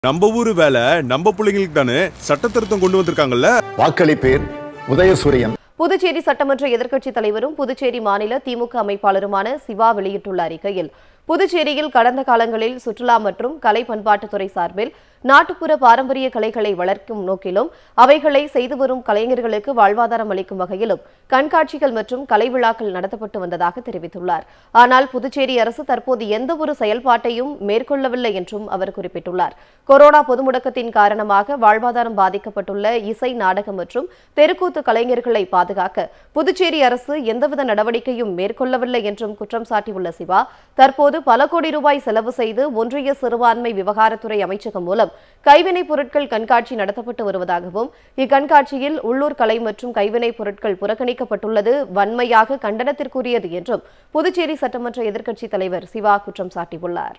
நம்ம ஊரு வேலை நம்ம பிள்ளைங்களுக்கு தானே சட்ட திருத்தம் கொண்டு வந்திருக்காங்கல்ல வாக்களிப்பேர் உதயசூரியன் புதுச்சேரி சட்டமன்ற எதிர்க்கட்சித் தலைவரும் புதுச்சேரி மாநில திமுக அமைப்பாளருமான சிவா வெளியிட்டுள்ள அறிக்கையில் புதுச்சேரியில் கடந்த காலங்களில் சுற்றுலா மற்றும் கலை பண்பாட்டுத்துறை சார்பில் நாட்டுப்புற பாரம்பரிய கலைகளை வளர்க்கும் நோக்கிலும் அவைகளை செய்து வரும் கலைஞர்களுக்கு வாழ்வாதாரம் அளிக்கும் வகையிலும் கண்காட்சிகள் மற்றும் கலை விழாக்கள் நடத்தப்பட்டு வந்ததாக தெரிவித்துள்ளார் ஆனால் புதுச்சேரி அரசு தற்போது எந்த ஒரு செயல்பாட்டையும் மேற்கொள்ளவில்லை என்றும் அவர் குறிப்பிட்டுள்ளார் கொரோனா பொது முடக்கத்தின் காரணமாக வாழ்வாதாரம் பாதிக்கப்பட்டுள்ள இசை நாடகம் மற்றும் தெருக்கூத்து கலைஞர்களை பாதுகாக்க புதுச்சேரி அரசு எந்தவித நடவடிக்கையும் மேற்கொள்ளவில்லை என்றும் குற்றம் சாட்டியுள்ள சிவா தற்போது பல கோடி ரூபாய் செலவு செய்து ஒன்றிய சிறுபான்மை விவகாரத்துறை அமைச்சகம் மூலம் கைவினைப் பொருட்கள் கண்காட்சி நடத்தப்பட்டு வருவதாகவும் இக்கண்காட்சியில் உள்ளூர் கலை மற்றும் கைவினைப் பொருட்கள் புறக்கணிக்கப்பட்டுள்ளது வன்மையாக கண்டனத்திற்குரியது என்றும் புதுச்சேரி சட்டமன்ற எதிர்க்கட்சித் தலைவர் சிவா குற்றம் சாட்டியுள்ளார்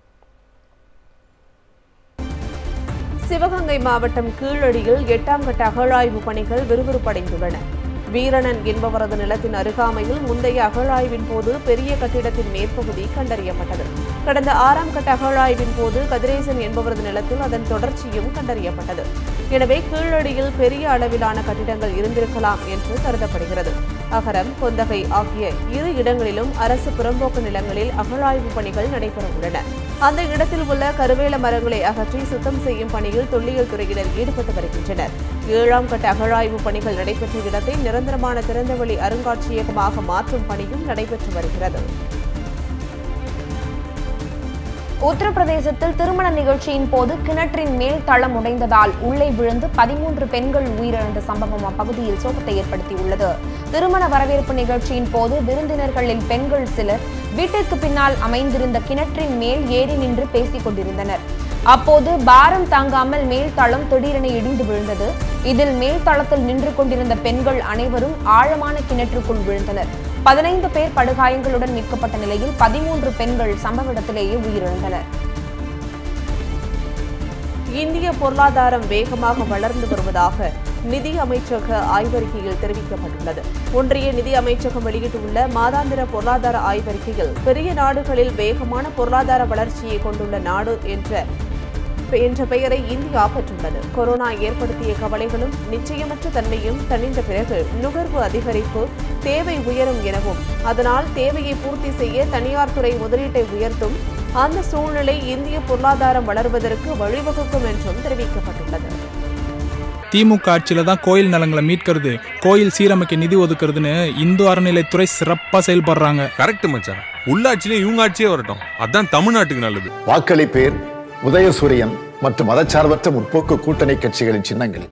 சிவகங்கை மாவட்டம் கீழடியில் எட்டாம் கட்ட அகழாய்வு பணிகள் விறுவிறுப்படைந்துள்ளன வீரணன் என்பவரது நிலத்தின் அருகாமையில் முந்தைய அகழாய்வின் போது பெரிய கட்டிடத்தின் மேற்பகுதி கண்டறியப்பட்டது கடந்த ஆறாம் கட்ட அகழாய்வின் போது கதிரேசன் என்பவரது நிலத்தில் அதன் தொடர்ச்சியும் கண்டறியப்பட்டது எனவே கீழடியில் பெரிய அளவிலான கட்டிடங்கள் இருந்திருக்கலாம் என்று கருதப்படுகிறது அகரம் கொந்தகை ஆகிய இரு இடங்களிலும் அரசு புறம்போக்கு நிலங்களில் அகழாய்வு பணிகள் நடைபெற உள்ளன அந்த இடத்தில் உள்ள கருவேல மரங்களை அகற்றி சுத்தம் செய்யும் பணியில் தொல்லியல் துறையினர் ஈடுபட்டு வருகின்றனர் ஏழாம் கட்ட அகழாய்வு பணிகள் நடைபெற்ற இடத்தை நிரந்தரமான திறந்தவெளி அருங்காட்சியகமாக மாற்றும் பணியும் நடைபெற்று வருகிறது உத்தரப்பிரதேசத்தில் திருமண நிகழ்ச்சியின் போது கிணற்றின் மேல் தளம் உடைந்ததால் உள்ளே விழுந்து பதிமூன்று பெண்கள் உயிரிழந்த சம்பவம் அப்பகுதியில் சோகத்தை ஏற்படுத்தியுள்ளது திருமண வரவேற்பு நிகழ்ச்சியின் போது விருந்தினர்களில் பெண்கள் சிலர் வீட்டிற்கு பின்னால் அமைந்திருந்த கிணற்றின் மேல் ஏறி நின்று பேசிக் கொண்டிருந்தனர் அப்போது பாரம் தாங்காமல் மேல் தளம் திடீரென இடிந்து விழுந்தது இதில் மேல் தளத்தில் நின்று கொண்டிருந்த பெண்கள் அனைவரும் ஆழமான கிணற்றுக்குள் விழுந்தனர் பதினைந்து பேர் படுகாயங்களுடன் மீட்கப்பட்ட நிலையில் பதிமூன்று பெண்கள் சம்பவ இடத்திலேயே உயிரிழந்தனர் இந்திய பொருளாதாரம் வேகமாக வளர்ந்து வருவதாக நிதி அமைச்சக ஆய்வறிக்கையில் தெரிவிக்கப்பட்டுள்ளது ஒன்றிய நிதி அமைச்சகம் வெளியிட்டுள்ள மாதாந்திர பொருளாதார ஆய்வறிக்கையில் பெரிய நாடுகளில் வேகமான பொருளாதார வளர்ச்சியை கொண்டுள்ள நாடு என்ற என்ற பெயரை இந்தியா பெற்றுள்ளது கொரோனா ஏற்படுத்திய கவலைகளும் நிச்சயமற்ற தன்மையும் தணிந்த பிறகு நுகர்வு அதிகரிப்பு தேவை உயரும் எனவும் அதனால் தேவையை பூர்த்தி செய்ய தனியார் துறை முதலீட்டை உயர்த்தும் அந்த சூழ்நிலை இந்திய பொருளாதாரம் வளர்வதற்கு வழிவகுக்கும் என்றும் தெரிவிக்கப்பட்டுள்ளது திமுக ஆட்சியில தான் கோயில் நிலங்களை மீட்கிறது கோயில் சீரமைக்க நிதி ஒதுக்குறதுன்னு இந்து அறநிலைத்துறை சிறப்பாக செயல்படுறாங்க கரெக்ட் மச்சான் உள்ளாட்சியிலே இவங்க ஆட்சியே வரட்டும் அதான் தமிழ்நாட்டுக்கு நல்லது வாக்களிப்பேர் உதயசூரியன் மற்றும் மதச்சார்பற்ற முற்போக்கு கூட்டணி கட்சிகளின் சின்னங்கள்